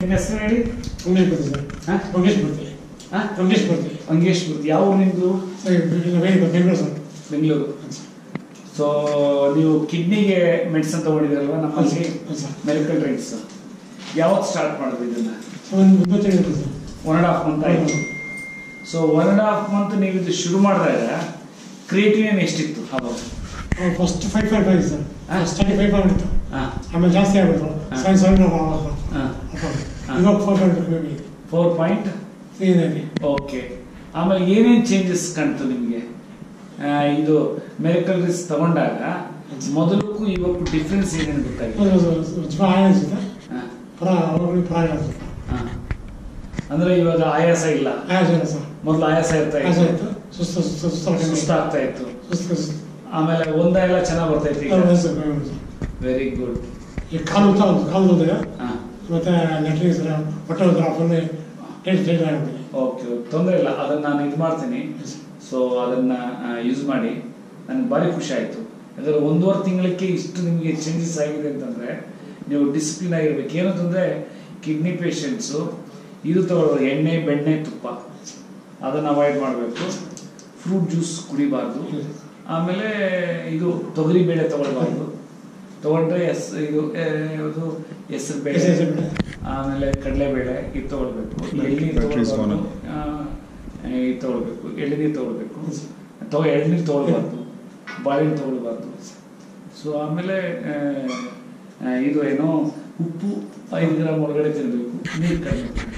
ನಿಮ್ಮ ಹೆಸರು ಹೇಳಿ ಅಂಗೇಶ್ ಬರ್ತೀವಿ ಸರ್ ಹಾ? ಅಂಗೇಶ್ ಬರ್ತೀವಿ ಹಾ? ಅಂಗೇಶ್ ಬರ್ತೀವಿ ಅಂಗೇಶ್ ಮೂರ್ತಿ ಯಾವ ಊರು ನಿಮ್ದು sir Bengaluru Bengaluru sir Bengaluru so ನೀವು ಕಿಡ್ನಿಗೆ ಮೆಡಿಸಿನ್ ತಗೊಂಡಿದ್ದೀರಲ್ವಾ ನಮ್ಮಲ್ಲಿ ಹೌದು ಸರ್ ಮೆಡಿಕಲ್ ರೈಟ್ಸ್ ಯಾವತ್ತು ಸ್ಟಾರ್ಟ್ ಮಾಡಿದ್ವಿ ಇದನ್ನ ಒಂದು ಇಪ್ಪತ್ತೈದು ಇರುತ್ತೆ sir one and half month ಆಯಿತು so one and half month ನೀವು ಇದು ಶುರು ಮಾಡಿದಾಗ ಕ್ರಿಯೇಟಿನ್ ಎಷ್ಟಿತ್ತು ಅವಾಗ first five five five sir ಹಾ? ಸ್ಟಾರ್ಟಿಂಗ್ ಫೈವ್ ಫೈವ್ ಇತ್ತು ಹಾಂ ಆಮೇಲೆ ಜಾಸ್ತಿ ಆಗ್ಬಿಟ್ಟು ಹಾ. ಸೆವೆನ್ ಸೆವೆನ್ ಅವಾಗ ಹಾಂ ಹಾ. ಇವಾಗ four five maybe four point ಏನಿದೆ ಓಕೆ ಆಮೇಲೆ ಏನೇನು ಚೇಂಜಸ್ ಕಾಣ್ತು ನಿಮಗೆ ಇದು ಮೆರಿಕಲ್ ರಿಸ್ಕ್ ತಗೊಂಡಾಗ ಮೊದಲಕ್ಕೂ ಇವಕ್ಕೂ ಡಿಫ್ರೆನ್ಸ್ ಏನೇನು ಗೊತ್ತಾಗಿದೆ ಸ್ವಲ್ಪ ಆಯ ಅನ್ಸುತ್ತೆ ಹಾಂ ಪರ ಅವಾಗಲೂ ಪರ ಇಲ್ಲ ಸರ್ ಹಾಂ ಅಂದರೆ ಇವಾಗ ಆಯಾಸ ಇಲ್ಲ ಆಯಾಸ ಇಲ್ಲ ಸರ್ ಮೊದಲು ಆಯಾಸ ಇರ್ತಾ ಆಯಾಸ ಇತ್ತು ಇತ್ತು ಸುಸ್ತು ಸುಸ್ತು ಸುಸ್ತು ಸುಸ್ತಾಗ್ತಾ ಇತ್ತು ಸುಸ್ತು ಸುಸ್ತು ಆಮೇಲೆ ಒಂದ ಎಲ್ಲ ಚೆನ್ನಾಗಿ ಬರ್ತೈತಿ ಈಗ ಹೌದು ಸರ್ ಹೌದು ಸರ್ ವೆರಿ ಗುಡ್ ಈ ಕಾಲು ಉತ್ತ ಒಂದು ಕಾಲು ಹೋದಾಗ ಹಾಂ ಮತ್ತೆ ಲೆಟ್ರಿನ್ ಸರ್ ಹೊಟ್ಟೆ ಹೋದ್ರೆ ಫುಲ್ ಟೇಟ್ ಟೇಟ್ ಆಗ್ಬಿಟ್ಟಿದೆ ಓಕೆ ತೊಂದರೆ ಇಲ್ಲ ಅದನ್ನ ನಾನು ಇದು ಮಾಡ್ತೀನಿ ಸೊ ಅದನ್ನ ಯೂಸ್ ಮಾಡಿ ನನಗೆ ಭಾರಿ ಖುಷಿ ಆಯಿತು ಯಾಕಂದ್ರೆ ಒಂದೂವರೆ ತಿಂಗಳಿಗೆ ಇಷ್ಟು ನಿಮಗೆ ಚೇಂಜಸ್ ಆಗಿದೆ ಅಂತಂದ್ರೆ ನೀವು ಡಿಸಿಪ್ಲಿನ್ ಆಗಿರ್ಬೇಕು ಏನಂತಂದ್ರೆ ಕಿಡ್ನಿ ಪೇಷಂಟ್ಸು ಇದು ತಗೊಳ್ಳೋದು ಎಣ್ಣೆ ಬೆಣ್ಣೆ ತುಪ್ಪ ಅದನ್ನು ಅವಾಯ್ಡ್ ಮಾಡಬೇಕು ಫ್ರೂಟ್ ಜ್ಯೂಸ್ ಕುಡಿಬಾರ್ದು ಆಮೇಲೆ ಇದು ತೊಗರಿ ಬೇಳೆ ತಗೊಳ್ಬಾರ್ದು ತಗೊಂಡ್ರೆ ಎಸ್ ಇದು ಆ, ಯಾವುದು ಹೆಸರು ಬೇಳೆ ಹೆಸ್ರು ಬೇಳೆ. ಆಮೇಲೆ ಕಡಲೆಬೇಳೆ ಇದು ತಗೊಳ್ಬೇಕು ಎಳ್ನೀರು Batteries on. ತಗೊಳ್ಬಾರ್ದು ಆ, ಇದು ತಗೊಳ್ಬೇಕು ಎಳ್ನೀರು ತಗೊಳ್ಬೇಕು ತಗೋ ಎಳ್ನೀರು ತಗೊಳ್ಬಾರ್ದು ಬಾಳೆಹಣ್ಣು ತಗೊಳ್ಬಾರ್ದು ಸೊ ಆಮೇಲೆ ಆ, ಆ, ಇದು ಏನೋ ಉಪ್ಪು ಐದು ಗ್ರಾಮ್ ಒಳಗಡೆ ತಿನ್ನಬೇಕು ನೀರು ಕಡಿಮೆ